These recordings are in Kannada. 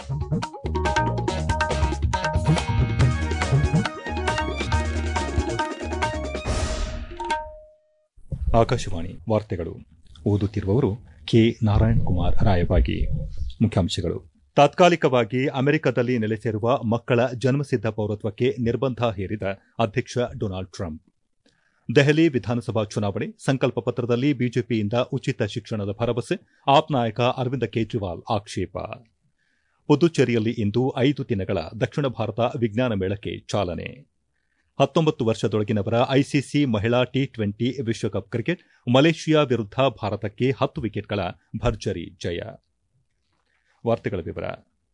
ಆಕಾಶವಾಣಿ ವಾರ್ತೆಗಳು ಓದುತ್ತಿರುವವರು ಕೆ ನಾರಾಯಣ್ ಕುಮಾರ್ ರಾಯಬಾಗಿ ಮುಖ್ಯಾಂಶಗಳು ತಾತ್ಕಾಲಿಕವಾಗಿ ಅಮೆರಿಕದಲ್ಲಿ ನೆಲೆಸಿರುವ ಮಕ್ಕಳ ಜನ್ಮಸಿದ್ದ ಪೌರತ್ವಕ್ಕೆ ನಿರ್ಬಂಧ ಹೇರಿದ ಅಧ್ಯಕ್ಷ ಡೊನಾಲ್ಡ್ ಟ್ರಂಪ್ ದೆಹಲಿ ವಿಧಾನಸಭಾ ಚುನಾವಣೆ ಸಂಕಲ್ಪ ಪತ್ರದಲ್ಲಿ ಬಿಜೆಪಿಯಿಂದ ಉಚಿತ ಶಿಕ್ಷಣದ ಭರವಸೆ ಆಪ್ ನಾಯಕ ಅರವಿಂದ ಕೇಜ್ರಿವಾಲ್ ಆಕ್ಷೇಪ ಪುದುಚೇರಿಯಲ್ಲಿ ಇಂದು ಐದು ದಿನಗಳ ದಕ್ಷಿಣ ಭಾರತ ವಿಜ್ಞಾನ ಮೇಳಕ್ಕೆ ಚಾಲನೆ ಹತ್ತೊಂಬತ್ತು ವರ್ಷದೊಳಗಿನವರ ಐಸಿಸಿ ಮಹಿಳಾ ಟಿ ಟ್ವೆಂಟಿ ವಿಶ್ವಕಪ್ ಕ್ರಿಕೆಟ್ ಮಲೇಷಿಯಾ ವಿರುದ್ಧ ಭಾರತಕ್ಕೆ ಹತ್ತು ವಿಕೆಟ್ಗಳ ಭರ್ಜರಿ ಜಯ ವಾರ್ತೆಗಳ ವಿವರ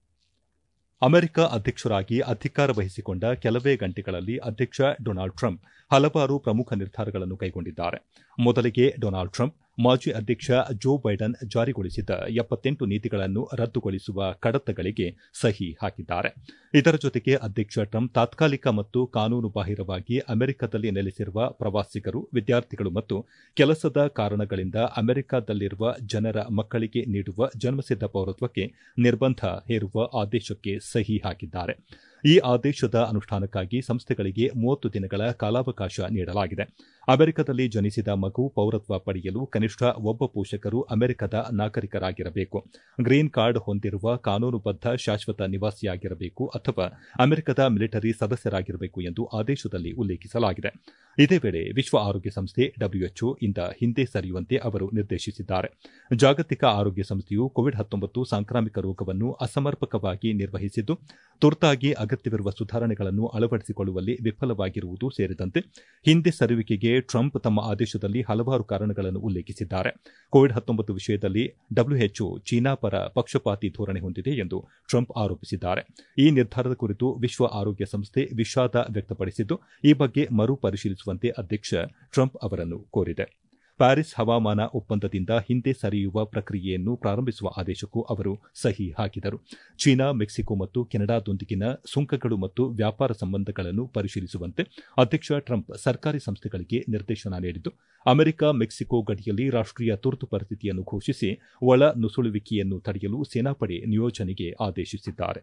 ಅಮೆರಿಕ ಅಧ್ಯಕ್ಷರಾಗಿ ಅಧಿಕಾರ ವಹಿಸಿಕೊಂಡ ಕೆಲವೇ ಗಂಟೆಗಳಲ್ಲಿ ಅಧ್ಯಕ್ಷ ಡೊನಾಲ್ಡ್ ಟ್ರಂಪ್ ಹಲವಾರು ಪ್ರಮುಖ ನಿರ್ಧಾರಗಳನ್ನು ಕೈಗೊಂಡಿದ್ದಾರೆ ಮೊದಲಿಗೆ ಡೊನಾಲ್ಡ್ ಟ್ರಂಪ್ ಮಾಜಿ ಅಧ್ಯಕ್ಷ ಜೋ ಬೈಡನ್ ಜಾರಿಗೊಳಿಸಿದ್ದ ಎಪ್ಪತ್ತೆಂಟು ನೀತಿಗಳನ್ನು ರದ್ದುಗೊಳಿಸುವ ಕಡತಗಳಿಗೆ ಸಹಿ ಹಾಕಿದ್ದಾರೆ ಇದರ ಜೊತೆಗೆ ಅಧ್ಯಕ್ಷ ಟ್ರಂಪ್ ತಾತ್ಕಾಲಿಕ ಮತ್ತು ಕಾನೂನುಬಾಹಿರವಾಗಿ ಅಮೆರಿಕದಲ್ಲಿ ನೆಲೆಸಿರುವ ಪ್ರವಾಸಿಗರು ವಿದ್ಯಾರ್ಥಿಗಳು ಮತ್ತು ಕೆಲಸದ ಕಾರಣಗಳಿಂದ ಅಮೆರಿಕದಲ್ಲಿರುವ ಜನರ ಮಕ್ಕಳಿಗೆ ನೀಡುವ ಜನ್ಮಸಿದ್ದ ಪೌರತ್ವಕ್ಕೆ ನಿರ್ಬಂಧ ಹೇರುವ ಆದೇಶಕ್ಕೆ ಸಹಿ ಹಾಕಿದ್ದಾರೆ ಈ ಆದೇಶದ ಅನುಷ್ಠಾನಕ್ಕಾಗಿ ಸಂಸ್ಥೆಗಳಿಗೆ ಮೂವತ್ತು ದಿನಗಳ ಕಾಲಾವಕಾಶ ನೀಡಲಾಗಿದೆ ಅಮೆರಿಕದಲ್ಲಿ ಜನಿಸಿದ ಮಗು ಪೌರತ್ವ ಪಡೆಯಲು ಕನಿಷ್ಠ ಒಬ್ಬ ಪೋಷಕರು ಅಮೆರಿಕದ ನಾಗರಿಕರಾಗಿರಬೇಕು ಗ್ರೀನ್ ಕಾರ್ಡ್ ಹೊಂದಿರುವ ಕಾನೂನುಬದ್ಧ ಶಾಶ್ವತ ನಿವಾಸಿಯಾಗಿರಬೇಕು ಅಥವಾ ಅಮೆರಿಕದ ಮಿಲಿಟರಿ ಸದಸ್ಯರಾಗಿರಬೇಕು ಎಂದು ಆದೇಶದಲ್ಲಿ ಉಲ್ಲೇಖಿಸಲಾಗಿದೆ ಇದೇ ವೇಳೆ ವಿಶ್ವ ಆರೋಗ್ಯ ಸಂಸ್ಥೆ ಡಬ್ಲ್ಯೂಎಚ್ಒ ಇಂದ ಹಿಂದೆ ಸರಿಯುವಂತೆ ಅವರು ನಿರ್ದೇಶಿಸಿದ್ದಾರೆ ಜಾಗತಿಕ ಆರೋಗ್ಯ ಸಂಸ್ಥೆಯು ಕೋವಿಡ್ ಹತ್ತೊಂಬತ್ತು ಸಾಂಕ್ರಾಮಿಕ ರೋಗವನ್ನು ಅಸಮರ್ಪಕವಾಗಿ ನಿರ್ವಹಿಸಿದ್ದು ತುರ್ತಾಗಿ ಅಗತ್ಯವಿರುವ ಸುಧಾರಣೆಗಳನ್ನು ಅಳವಡಿಸಿಕೊಳ್ಳುವಲ್ಲಿ ವಿಫಲವಾಗಿರುವುದು ಸೇರಿದಂತೆ ಹಿಂದೆ ಸರಿಯುವಿಕೆಗೆ ಟ್ರಂಪ್ ತಮ್ಮ ಆದೇಶದಲ್ಲಿ ಹಲವಾರು ಕಾರಣಗಳನ್ನು ಉಲ್ಲೇಖಿಸಿದ್ದಾರೆ ಕೋವಿಡ್ ಹತ್ತೊಂಬತ್ತು ವಿಷಯದಲ್ಲಿ ಡಬ್ಲ್ಯೂಎಚ್ಒ ಚೀನಾ ಪರ ಪಕ್ಷಪಾತಿ ಧೋರಣೆ ಹೊಂದಿದೆ ಎಂದು ಟ್ರಂಪ್ ಆರೋಪಿಸಿದ್ದಾರೆ ಈ ನಿರ್ಧಾರದ ಕುರಿತು ವಿಶ್ವ ಆರೋಗ್ಯ ಸಂಸ್ಥೆ ವಿಷಾದ ವ್ಯಕ್ತಪಡಿಸಿದ್ದು ಈ ಬಗ್ಗೆ ಮರು ಪರಿಶೀಲಿಸುವಂತೆ ಅಧ್ಯಕ್ಷ ಟ್ರಂಪ್ ಅವರನ್ನು ಕೋರಿದೆ ಪ್ಯಾರಿಸ್ ಹವಾಮಾನ ಒಪ್ಪಂದದಿಂದ ಹಿಂದೆ ಸರಿಯುವ ಪ್ರಕ್ರಿಯೆಯನ್ನು ಪ್ರಾರಂಭಿಸುವ ಆದೇಶಕ್ಕೂ ಅವರು ಸಹಿ ಹಾಕಿದರು ಚೀನಾ ಮೆಕ್ಸಿಕೋ ಮತ್ತು ಕೆನಡಾದೊಂದಿಗಿನ ಸುಂಕಗಳು ಮತ್ತು ವ್ಯಾಪಾರ ಸಂಬಂಧಗಳನ್ನು ಪರಿಶೀಲಿಸುವಂತೆ ಅಧ್ಯಕ್ಷ ಟ್ರಂಪ್ ಸರ್ಕಾರಿ ಸಂಸ್ಥೆಗಳಿಗೆ ನಿರ್ದೇಶನ ನೀಡಿದ್ದು ಅಮೆರಿಕ ಮೆಕ್ಸಿಕೋ ಗಡಿಯಲ್ಲಿ ರಾಷ್ಟೀಯ ತುರ್ತು ಪರಿಸ್ಥಿತಿಯನ್ನು ಘೋಷಿಸಿ ಒಳ ನುಸುಳುವಿಕೆಯನ್ನು ತಡೆಯಲು ಸೇನಾಪಡೆ ನಿಯೋಜನೆಗೆ ಆದೇಶಿಸಿದ್ದಾರೆ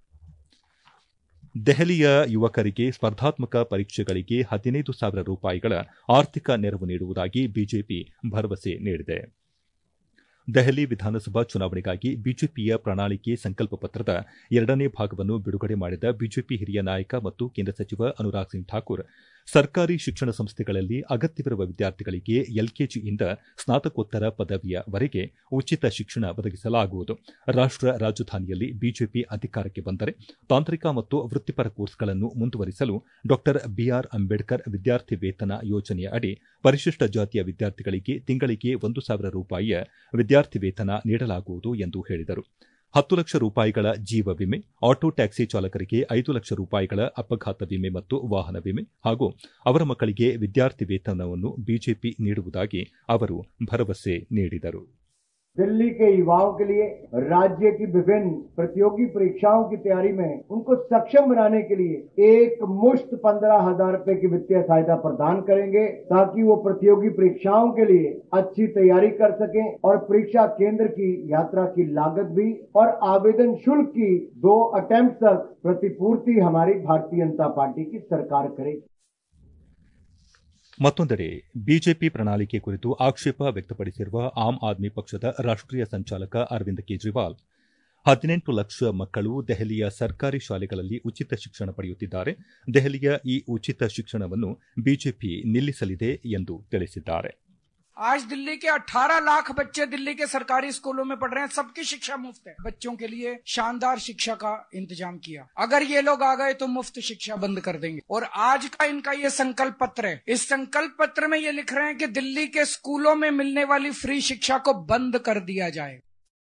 ದೆಹಲಿಯ ಯುವಕರಿಗೆ ಸ್ಪರ್ಧಾತ್ಮಕ ಪರೀಕ್ಷೆಗಳಿಗೆ ಹದಿನೈದು ಸಾವಿರ ರೂಪಾಯಿಗಳ ಆರ್ಥಿಕ ನೆರವು ನೀಡುವುದಾಗಿ ಬಿಜೆಪಿ ಭರವಸೆ ನೀಡಿದೆ ದೆಹಲಿ ವಿಧಾನಸಭಾ ಚುನಾವಣೆಗಾಗಿ ಬಿಜೆಪಿಯ ಪ್ರಣಾಳಿಕೆ ಸಂಕಲ್ಪ ಪತ್ರದ ಎರಡನೇ ಭಾಗವನ್ನು ಬಿಡುಗಡೆ ಮಾಡಿದ ಬಿಜೆಪಿ ಹಿರಿಯ ನಾಯಕ ಮತ್ತು ಕೇಂದ್ರ ಸಚಿವ ಅನುರಾಗ್ ಸಿಂಗ್ ಠಾಕೂರ್ ಸರ್ಕಾರಿ ಶಿಕ್ಷಣ ಸಂಸ್ಥೆಗಳಲ್ಲಿ ಅಗತ್ಯವಿರುವ ವಿದ್ಯಾರ್ಥಿಗಳಿಗೆ ಎಲ್ಕೆಜಿಯಿಂದ ಸ್ನಾತಕೋತ್ತರ ಪದವಿಯವರೆಗೆ ಉಚಿತ ಶಿಕ್ಷಣ ಒದಗಿಸಲಾಗುವುದು ರಾಷ್ಟ ರಾಜಧಾನಿಯಲ್ಲಿ ಬಿಜೆಪಿ ಅಧಿಕಾರಕ್ಕೆ ಬಂದರೆ ತಾಂತ್ರಿಕ ಮತ್ತು ವೃತ್ತಿಪರ ಕೋರ್ಸ್ಗಳನ್ನು ಮುಂದುವರಿಸಲು ಡಾ ಬಿಆರ್ ಅಂಬೇಡ್ಕರ್ ವಿದ್ಯಾರ್ಥಿ ವೇತನ ಯೋಜನೆಯ ಅಡಿ ಪರಿಶಿಷ್ಟ ಜಾತಿಯ ವಿದ್ಯಾರ್ಥಿಗಳಿಗೆ ತಿಂಗಳಿಗೆ ಒಂದು ಸಾವಿರ ರೂಪಾಯಿಯ ವಿದ್ಯಾರ್ಥಿ ವೇತನ ನೀಡಲಾಗುವುದು ಎಂದು ಹೇಳಿದರು ಹತ್ತು ಲಕ್ಷ ರೂಪಾಯಿಗಳ ಜೀವ ವಿಮೆ ಆಟೋ ಟ್ಯಾಕ್ಸಿ ಚಾಲಕರಿಗೆ ಐದು ಲಕ್ಷ ರೂಪಾಯಿಗಳ ಅಪಘಾತ ವಿಮೆ ಮತ್ತು ವಾಹನ ವಿಮೆ ಹಾಗೂ ಅವರ ಮಕ್ಕಳಿಗೆ ವಿದ್ಯಾರ್ಥಿ ವೇತನವನ್ನು ಬಿಜೆಪಿ ನೀಡುವುದಾಗಿ ಅವರು ಭರವಸೆ ನೀಡಿದರು दिल्ली के युवाओं के लिए राज्य की विभिन्न प्रतियोगी परीक्षाओं की तैयारी में उनको सक्षम बनाने के लिए एक मुश्त पंद्रह हजार रूपए की वित्तीय सहायता प्रदान करेंगे ताकि वो प्रतियोगी परीक्षाओं के लिए अच्छी तैयारी कर सकें और परीक्षा केंद्र की यात्रा की लागत भी और आवेदन शुल्क की दो अटेम्प्ट तक प्रतिपूर्ति हमारी भारतीय जनता पार्टी की सरकार करेगी ಮತ್ತೊಂದೆಡೆ ಬಿಜೆಪಿ ಪ್ರಣಾಳಿಕೆ ಕುರಿತು ಆಕ್ಷೇಪ ವ್ಯಕ್ತಪಡಿಸಿರುವ ಆಮ್ ಆದ್ಮಿ ಪಕ್ಷದ ರಾಷ್ಟೀಯ ಸಂಚಾಲಕ ಅರವಿಂದ್ ಕೇಜ್ರಿವಾಲ್ ಹದಿನೆಂಟು ಲಕ್ಷ ಮಕ್ಕಳು ದೆಹಲಿಯ ಸರ್ಕಾರಿ ಶಾಲೆಗಳಲ್ಲಿ ಉಚಿತ ಶಿಕ್ಷಣ ಪಡೆಯುತ್ತಿದ್ದಾರೆ ದೆಹಲಿಯ ಈ ಉಚಿತ ಶಿಕ್ಷಣವನ್ನು ಬಿಜೆಪಿ ನಿಲ್ಲಿಸಲಿದೆ ಎಂದು ತಿಳಿಸಿದ್ದಾರೆ आज दिल्ली के 18 लाख बच्चे दिल्ली के सरकारी स्कूलों में पढ़ रहे हैं सबकी शिक्षा मुफ्त है बच्चों के लिए शानदार शिक्षा का इंतजाम किया अगर ये लोग आ गए तो मुफ्त शिक्षा बंद कर देंगे और आज का इनका ये संकल्प पत्र है इस संकल्प पत्र में ये लिख रहे हैं कि दिल्ली के स्कूलों में मिलने वाली फ्री शिक्षा को बंद कर दिया जाए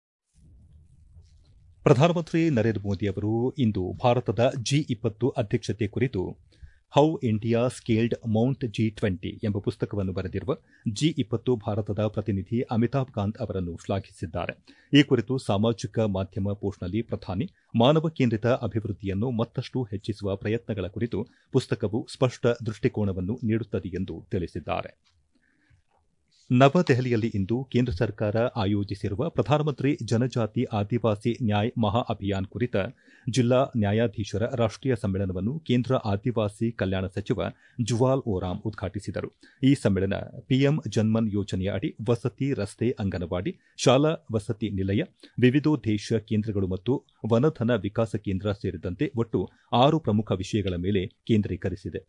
ಪ್ರಧಾನಮಂತ್ರಿ ನರೇಂದ್ರ ಮೋದಿ ಅವರು ಇಂದು ಭಾರತದ ಜಿ ಇಪ್ಪತ್ತು ಅಧ್ಯಕ್ಷತೆ ಕುರಿತು how India scaled mount G twenty ಎಂಬ ಪುಸ್ತಕವನ್ನು ಬರೆದಿರುವ ಜಿ ಇಪ್ಪತ್ತು ಭಾರತದ ಪ್ರತಿನಿಧಿ ಅಮಿತಾಬ್ ಕಾಂತ್ ಅವರನ್ನು ಶ್ಲಾಘಿಸಿದ್ದಾರೆ ಈ ಕುರಿತು ಸಾಮಾಜಿಕ ಮಾಧ್ಯಮ ಪೋಸ್ಟ್ನಲ್ಲಿ ಪ್ರಧಾನಿ ಮಾನವ ಕೇಂದ್ರಿತ ಅಭಿವೃದ್ಧಿಯನ್ನು ಮತ್ತಷ್ಟು ಹೆಚ್ಚಿಸುವ ಪ್ರಯತ್ನಗಳ ಕುರಿತು ಪುಸ್ತಕವು ಸ್ಪಷ್ಟ ದೃಷ್ಟಿಕೋನವನ್ನು ನೀಡುತ್ತದೆ ಎಂದು ತಿಳಿಸಿದ್ದಾರೆ ನವದೆಹಲಿಯಲ್ಲಿ ಇಂದು ಕೇಂದ್ರ ಸರ್ಕಾರ ಆಯೋಜಿಸಿರುವ ಪ್ರಧಾನಮಂತ್ರಿ ಜನಜಾತಿ ಆದಿವಾಸಿ ನ್ಯಾಯ್ ಮಹಾ ಅಭಿಯಾನ್ ಕುರಿತ ಜಿಲ್ಲಾ ನ್ಯಾಯಾಧೀಶರ ರಾಷ್ಟೀಯ ಸಮ್ಮೇಳನವನ್ನು ಕೇಂದ್ರ ಆದಿವಾಸಿ ಕಲ್ಯಾಣ ಸಚಿವ ಜುವಾಲ್ ಓರಾಮ್ ಉದ್ಘಾಟಿಸಿದರು ಈ ಸಮ್ಮೇಳನ ಪಿಎಂ ಜನ್ಮನ್ ಯೋಜನೆಯ ಅಡಿ ವಸತಿ ರಸ್ತೆ ಅಂಗನವಾಡಿ ಶಾಲಾ ವಸತಿ ನಿಲಯ ವಿವಿಧೋದ್ದೇಶ ಕೇಂದ್ರಗಳು ಮತ್ತು ವನಧನ ವಿಕಾಸ ಕೇಂದ್ರ ಸೇರಿದಂತೆ ಒಟ್ಟು ಆರು ಪ್ರಮುಖ ವಿಷಯಗಳ ಮೇಲೆ ಕೇಂದ್ರೀಕರಿಸಿದೆ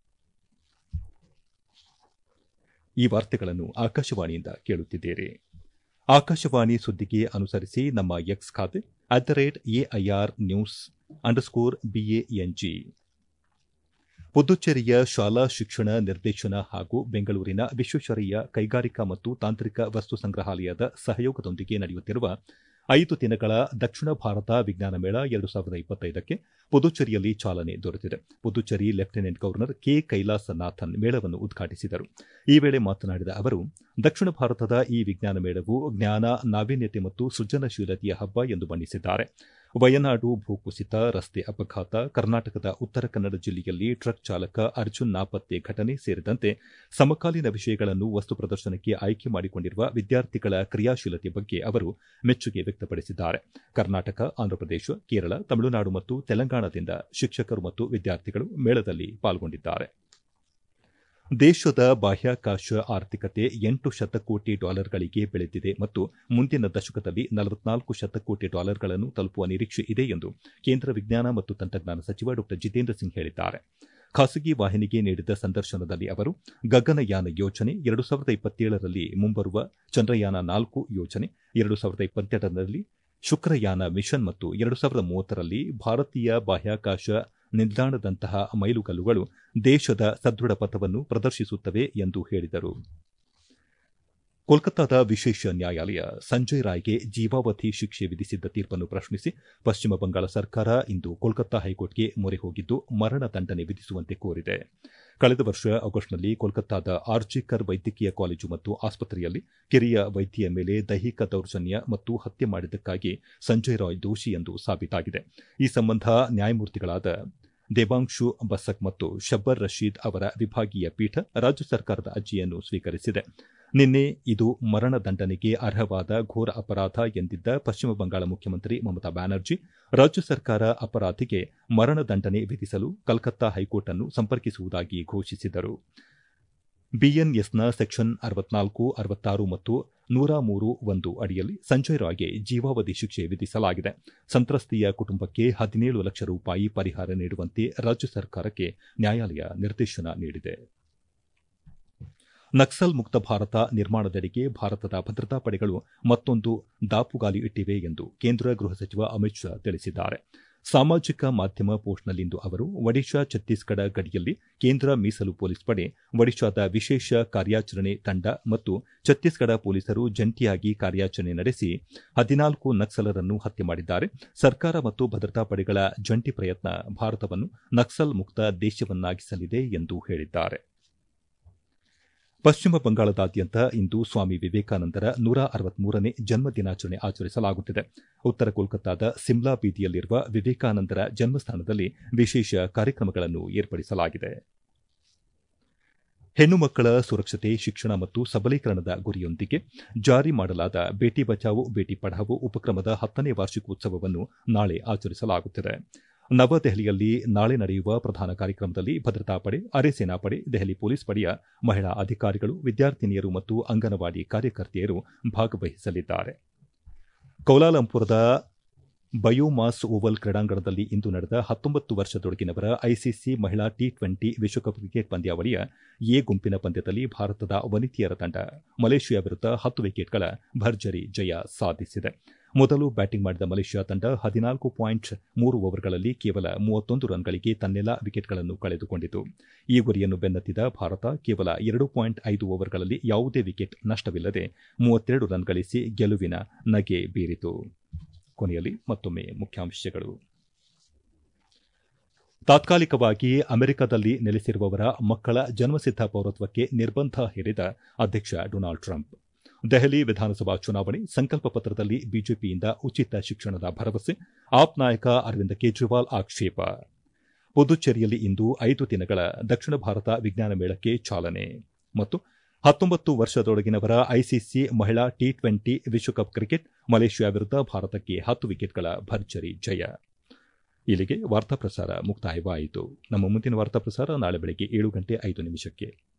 ಈ ವಾರ್ತೆಗಳನ್ನು ಆಕಾಶವಾಣಿಯಿಂದ ಕೇಳುತ್ತಿದ್ದೀರಿ ಆಕಾಶವಾಣಿ ಸುದ್ದಿಗೆ ಅನುಸರಿಸಿ ನಮ್ಮ ಎಕ್ಸ್ ಖಾತೆ at the rate AIR news underscore BANG ಪುದುಚೇರಿಯ ಶಾಲಾ ಶಿಕ್ಷಣ ನಿರ್ದೇಶನ ಹಾಗೂ ಬೆಂಗಳೂರಿನ ವಿಶ್ವೇಶ್ವರಯ್ಯ ಕೈಗಾರಿಕಾ ಮತ್ತು ತಾಂತ್ರಿಕ ವಸ್ತು ಸಂಗ್ರಹಾಲಯದ ಸಹಯೋಗದೊಂದಿಗೆ ನಡೆಯುತ್ತಿರುವ ಐದು ದಿನಗಳ ದಕ್ಷಿಣ ಭಾರತ ವಿಜ್ಞಾನ ಮೇಳ ಎರಡು ಸಾವಿರದ ಇಪ್ಪತ್ತೈದಕ್ಕೆ ಪುದುಚೇರಿಯಲ್ಲಿ ಚಾಲನೆ ದೊರೆತಿದೆ Puducherry lieutenant governor K Kailasanathan ಮೇಳವನ್ನು ಉದ್ಘಾಟಿಸಿದರು ಈ ವೇಳೆ ಮಾತನಾಡಿದ ಅವರು ದಕ್ಷಿಣ ಭಾರತದ ಈ ವಿಜ್ಞಾನ ಮೇಳವು ಜ್ಞಾನ ನಾವೀನ್ಯತೆ ಮತ್ತು ಸೃಜನಶೀಲತೆಯ ಹಬ್ಬ ಎಂದು ಬಣ್ಣಿಸಿದ್ದಾರೆ ವಯನಾಡು ಭೂಕುಸಿತ ರಸ್ತೆ ಅಪಘಾತ ಕರ್ನಾಟಕದ ಉತ್ತರ ಕನ್ನಡ ಜಿಲ್ಲೆಯಲ್ಲಿ ಟ್ರಕ್ ಚಾಲಕ ಅರ್ಜುನ್ ನಾಪತ್ತೆ ಘಟನೆ ಸೇರಿದಂತೆ ಸಮಕಾಲೀನ ವಿಷಯಗಳನ್ನು ವಸ್ತು ಪ್ರದರ್ಶನಕ್ಕೆ ಆಯ್ಕೆ ಮಾಡಿಕೊಂಡಿರುವ ವಿದ್ಯಾರ್ಥಿಗಳ ಕ್ರಿಯಾಶೀಲತೆ ಬಗ್ಗೆ ಅವರು ಮೆಚ್ಚುಗೆ ವ್ಯಕ್ತಪಡಿಸಿದ್ದಾರೆ ಕರ್ನಾಟಕ ಆಂಧ್ರಪ್ರದೇಶ ಕೇರಳ ತಮಿಳುನಾಡು ಮತ್ತು ತೆಲಂಗಾಣದಿಂದ ಶಿಕ್ಷಕರು ಮತ್ತು ವಿದ್ಯಾರ್ಥಿಗಳು ಮೇಳದಲ್ಲಿ ಪಾಲ್ಗೊಂಡಿದ್ದಾರೆ ದೇಶದ ಬಾಹ್ಯಾಕಾಶ ಆರ್ಥಿಕತೆ ಎಂಟು ಶತಕೋಟಿ ಡಾಲರ್ಗಳಿಗೆ ಬೆಳೆದಿದೆ ಮತ್ತು ಮುಂದಿನ ದಶಕದಲ್ಲಿ ನಲವತ್ನಾಲ್ಕು ಶತಕೋಟಿ ಡಾಲರ್ಗಳನ್ನು ತಲುಪುವ ನಿರೀಕ್ಷೆ ಇದೆ ಎಂದು ಕೇಂದ್ರ ವಿಜ್ಞಾನ ಮತ್ತು ತಂತ್ರಜ್ಞಾನ ಸಚಿವ ಡಾ ಜಿತೇಂದ್ರ ಸಿಂಗ್ ಹೇಳಿದ್ದಾರೆ ಖಾಸಗಿ ವಾಹಿನಿಗೆ ನೀಡಿದ ಸಂದರ್ಶನದಲ್ಲಿ ಅವರು ಗಗನಯಾನ ಯೋಜನೆ ಎರಡು ಸಾವಿರದ ಇಪ್ಪತ್ತೇಳರಲ್ಲಿ ಮುಂಬರುವ ಚಂದ್ರಯಾನ ನಾಲ್ಕು ಯೋಜನೆ ಎರಡು ಸಾವಿರದ ಇಪ್ಪತ್ತೆರಡರಲ್ಲಿ ಶುಕ್ರಯಾನ ಮಿಷನ್ ಮತ್ತು ಎರಡು ಸಾವಿರದ ಮೂವತ್ತರಲ್ಲಿ ಭಾರತೀಯ ಬಾಹ್ಯಾಕಾಶ ನಿಲ್ದಾಣದಂತಹ ಮೈಲುಗಲ್ಲುಗಳು ದೇಶದ ಸದೃಢ ಪಥವನ್ನು ಪ್ರದರ್ಶಿಸುತ್ತವೆ ಎಂದು ಹೇಳಿದರು ಕೋಲ್ಕತ್ತಾದ ವಿಶೇಷ ನ್ಯಾಯಾಲಯ ಸಂಜಯ್ ರಾಯ್ಗೆ ಜೀವಾವಧಿ ಶಿಕ್ಷೆ ವಿಧಿಸಿದ್ದ ತೀರ್ಪನ್ನು ಪ್ರಶ್ನಿಸಿ ಪಶ್ಚಿಮ ಬಂಗಾಳ ಸರ್ಕಾರ ಇಂದು ಕೋಲ್ಕತ್ತಾ ಹೈಕೋರ್ಟ್ಗೆ ಮೊರೆ ಹೋಗಿದ್ದು ಮರಣ ದಂಡನೆ ವಿಧಿಸುವಂತೆ ಕೋರಿದೆ ಕಳೆದ ವರ್ಷ ಆಗಸ್ಟ್ನಲ್ಲಿ ಕೋಲ್ಕತ್ತಾದ ಆರ್ಜಿಕರ್ ವೈದ್ಯಕೀಯ ಕಾಲೇಜು ಮತ್ತು ಆಸ್ಪತ್ರೆಯಲ್ಲಿ ಕಿರಿಯ ವೈದ್ಯೆಯ ಮೇಲೆ ದೈಹಿಕ ದೌರ್ಜನ್ಯ ಮತ್ತು ಹತ್ಯೆ ಮಾಡಿದ್ದಕ್ಕಾಗಿ ಸಂಜಯ್ ರಾಯ್ ದೋಷಿ ಎಂದು ಸಾಬೀತಾಗಿದೆ ಈ ಸಂಬಂಧ ನ್ಯಾಯಮೂರ್ತಿಗಳಾದ ದೇವಾಂಶು ಬಸಕ್ ಮತ್ತು ಶಬ್ಬರ್ ರಶೀದ್ ಅವರ ವಿಭಾಗೀಯ ಪೀಠ ರಾಜ್ಯ ಸರ್ಕಾರದ ಅರ್ಜಿಯನ್ನು ಸ್ವೀಕರಿಸಿದೆ ನಿನ್ನೆ ಇದು ಮರಣ ದಂಡನೆಗೆ ಅರ್ಹವಾದ ಘೋರ ಅಪರಾಧ ಎಂದಿದ್ದ ಪಶ್ಚಿಮ ಬಂಗಾಳ ಮುಖ್ಯಮಂತ್ರಿ ಮಮತಾ ಬ್ಯಾನರ್ಜಿ ರಾಜ್ಯ ಸರ್ಕಾರ ಅಪರಾಧಿಗೆ ಮರಣ ದಂಡನೆ ವಿಧಿಸಲು ಕಲ್ಕತ್ತಾ ಹೈಕೋರ್ಟ್ ಅನ್ನು ಸಂಪರ್ಕಿಸುವುದಾಗಿ ಘೋಷಿಸಿದರು ಬಿಎನ್ಎಸ್ನ ಸೆಕ್ಷನ್ ಅರವತ್ನಾಲ್ಕು ಅರವತ್ತಾರು ಮತ್ತು ನೂರ ಮೂರು ಒಂದು ಅಡಿಯಲ್ಲಿ ಸಂಜಯ್ ರಾಯ್ಗೆ ಜೀವಾವಧಿ ಶಿಕ್ಷೆ ವಿಧಿಸಲಾಗಿದೆ ಸಂತ್ರಸ್ತೆಯ ಕುಟುಂಬಕ್ಕೆ ಹದಿನೇಳು ಲಕ್ಷ ರೂಪಾಯಿ ಪರಿಹಾರ ನೀಡುವಂತೆ ರಾಜ್ಯ ಸರ್ಕಾರಕ್ಕೆ ನ್ಯಾಯಾಲಯ ನಿರ್ದೇಶನ ನೀಡಿದೆ ನಕ್ಸಲ್ ಮುಕ್ತ ಭಾರತ ನಿರ್ಮಾಣದೆಡೆಗೆ ಭಾರತದ ಭದ್ರತಾ ಪಡೆಗಳು ಮತ್ತೊಂದು ದಾಪುಗಾಲಿ ಇಟ್ಟಿವೆ ಎಂದು ಕೇಂದ್ರ ಗೃಹ ಸಚಿವ ಅಮಿತ್ ಶಾ ತಿಳಿಸಿದ್ದಾರೆ ಸಾಮಾಜಿಕ ಮಾಧ್ಯಮ ಪೋಸ್ಟ್ನಲ್ಲಿಂದು ಅವರು ಒಡಿಶಾ ಛತ್ತೀಸ್ಗಢ ಗಡಿಯಲ್ಲಿ ಕೇಂದ್ರ ಮೀಸಲು ಪೊಲೀಸ್ ಪಡೆ ಒಡಿಶಾದ ವಿಶೇಷ ಕಾರ್ಯಾಚರಣೆ ತಂಡ ಮತ್ತು ಛತ್ತೀಸ್ಗಢ ಪೊಲೀಸರು ಜಂಟಿಯಾಗಿ ಕಾರ್ಯಾಚರಣೆ ನಡೆಸಿ ಹದಿನಾಲ್ಕು ನಕ್ಸಲರನ್ನು ಹತ್ಯೆ ಮಾಡಿದ್ದಾರೆ ಸರ್ಕಾರ ಮತ್ತು ಭದ್ರತಾ ಪಡೆಗಳ ಜಂಟಿ ಪ್ರಯತ್ನ ಭಾರತವನ್ನು ನಕ್ಸಲ್ ಮುಕ್ತ ದೇಶವನ್ನಾಗಿಸಲಿದೆ ಎಂದು ಹೇಳಿದ್ದಾರೆ ಪಶ್ಚಿಮ ಬಂಗಾಳದಾದ್ಯಂತ ಇಂದು ಸ್ವಾಮಿ ವಿವೇಕಾನಂದರ ನೂರ ಅರವತ್ಮೂರನೇ ಜನ್ಮ ದಿನಾಚರಣೆ ಆಚರಿಸಲಾಗುತ್ತಿದೆ ಉತ್ತರ ಕೋಲ್ಕತ್ತಾದ ಸಿಮ್ಲಾ ಬೀದಿಯಲ್ಲಿರುವ ವಿವೇಕಾನಂದರ ಜನ್ಮಸ್ಥಾನದಲ್ಲಿ ವಿಶೇಷ ಕಾರ್ಯಕ್ರಮಗಳನ್ನು ಏರ್ಪಡಿಸಲಾಗಿದೆ ಹೆಣ್ಣು ಮಕ್ಕಳ ಸುರಕ್ಷತೆ ಶಿಕ್ಷಣ ಮತ್ತು ಸಬಲೀಕರಣದ ಗುರಿಯೊಂದಿಗೆ ಜಾರಿ ಮಾಡಲಾದ ಬೇಟಿ ಬಚಾವೋ ಬೇಟಿ ಪಢಾವೋ ಉಪಕ್ರಮದ ಹತ್ತನೇ ವಾರ್ಷಿಕೋತ್ಸವವನ್ನು ನಾಳೆ ಆಚರಿಸಲಾಗುತ್ತಿದೆ ನವದೆಹಲಿಯಲ್ಲಿ ನಾಳೆ ನಡೆಯುವ ಪ್ರಧಾನ ಕಾರ್ಯಕ್ರಮದಲ್ಲಿ ಭದ್ರತಾ ಪಡೆ ಅರೆ ಸೇನಾಪಡೆ ದೆಹಲಿ ಪೊಲೀಸ್ ಪಡೆಯ ಮಹಿಳಾ ಅಧಿಕಾರಿಗಳು ವಿದ್ಯಾರ್ಥಿನಿಯರು ಮತ್ತು ಅಂಗನವಾಡಿ ಕಾರ್ಯಕರ್ತೆಯರು ಭಾಗವಹಿಸಲಿದ್ದಾರೆ ಕೌಲಾಲಂಪುರದ ಬಯೋಮಾಸ್ ಓವಲ್ ಕ್ರೀಡಾಂಗಣದಲ್ಲಿ ಇಂದು ನಡೆದ ಹತ್ತೊಂಬತ್ತು ವರ್ಷದೊಳಗಿನವರ ಐಸಿಸಿ ಮಹಿಳಾ ಟಿ ಟ್ವೆಂಟಿ ವಿಶ್ವಕಪ್ ಕ್ರಿಕೆಟ್ ಪಂದ್ಯಾವಳಿಯ ಎ ಗುಂಪಿನ ಪಂದ್ಯದಲ್ಲಿ ಭಾರತದ ವನಿತೆಯರ ತಂಡ ಮಲೇಷಿಯಾ ವಿರುದ್ಧ ಹತ್ತು ವಿಕೆಟ್ಗಳ ಭರ್ಜರಿ ಜಯ ಸಾಧಿಸಿದೆ ಮೊದಲು ಬ್ಯಾಟಿಂಗ್ ಮಾಡಿದ ಮಲೇಷ್ಯಾ ತಂಡ ಹದಿನಾಲ್ಕು ಪಾಯಿಂಟ್ ಮೂರು ಓವರ್ಗಳಲ್ಲಿ ಕೇವಲ ಮೂವತ್ತೊಂದು ರನ್ಗಳಿಗೆ ತನ್ನೆಲ್ಲ ವಿಕೆಟ್ಗಳನ್ನು ಕಳೆದುಕೊಂಡಿತು ಈ ಗುರಿಯನ್ನು ಬೆನ್ನತ್ತಿದ ಭಾರತ ಕೇವಲ ಎರಡು ಪಾಯಿಂಟ್ ಐದು ಓವರ್ಗಳಲ್ಲಿ ಯಾವುದೇ ವಿಕೆಟ್ ನಷ್ಟವಿಲ್ಲದೆ ಮೂವತ್ತೆರಡು ರನ್ ಗಳಿಸಿ ಗೆಲುವಿನ ನಗೆ ಬೀರಿತು ಕೊನೆಯಲ್ಲಿ ಮತ್ತೊಮ್ಮೆ ಮುಖ್ಯಾಂಶಗಳು ತಾತ್ಕಾಲಿಕವಾಗಿ ಅಮೆರಿಕದಲ್ಲಿ ನೆಲೆಸಿರುವವರ ಮಕ್ಕಳ ಜನ್ಮಸಿದ್ದ ಪೌರತ್ವಕ್ಕೆ ನಿರ್ಬಂಧ ಹೇರಿದ ಅಧ್ಯಕ್ಷ ಡೊನಾಲ್ಡ್ ಟ್ರಂಪ್ ದೆಹಲಿ ವಿಧಾನಸಭಾ ಚುನಾವಣೆ ಸಂಕಲ್ಪ ಪತ್ರದಲ್ಲಿ ಬಿಜೆಪಿಯಿಂದ ಉಚಿತ ಶಿಕ್ಷಣದ ಭರವಸೆ ಆಪ್ ನಾಯಕ ಅರವಿಂದ ಕೇಜ್ರಿವಾಲ್ ಆಕ್ಷೇಪ ಪುದುಚೇರಿಯಲ್ಲಿ ಇಂದು ಐದು ದಿನಗಳ ದಕ್ಷಿಣ ಭಾರತ ವಿಜ್ಞಾನ ಮೇಳಕ್ಕೆ ಚಾಲನೆ ಮತ್ತು ಹತ್ತೊಂಬತ್ತು ವರ್ಷದೊಳಗಿನವರ ಐಸಿಸಿ ಮಹಿಳಾ ಟಿ ಟ್ವೆಂಟಿ ವಿಶ್ವಕಪ್ ಕ್ರಿಕೆಟ್ ಮಲೇಷ್ಯಾ ವಿರುದ್ಧ ಭಾರತಕ್ಕೆ ಹತ್ತು ವಿಕೆಟ್ಗಳ ಭರ್ಜರಿ ಜಯ ಇಲ್ಲಿಗೆ ವಾರ್ತಾ ಪ್ರಸಾರ ಮುಕ್ತಾಯವಾಯಿತು ನಮ್ಮ ಮುಂದಿನ ವಾರ್ತಾ ಪ್ರಸಾರ ನಾಳೆ ಬೆಳಗ್ಗೆ ಏಳು ಗಂಟೆ ಐದು ನಿಮಿಷಕ್ಕೆ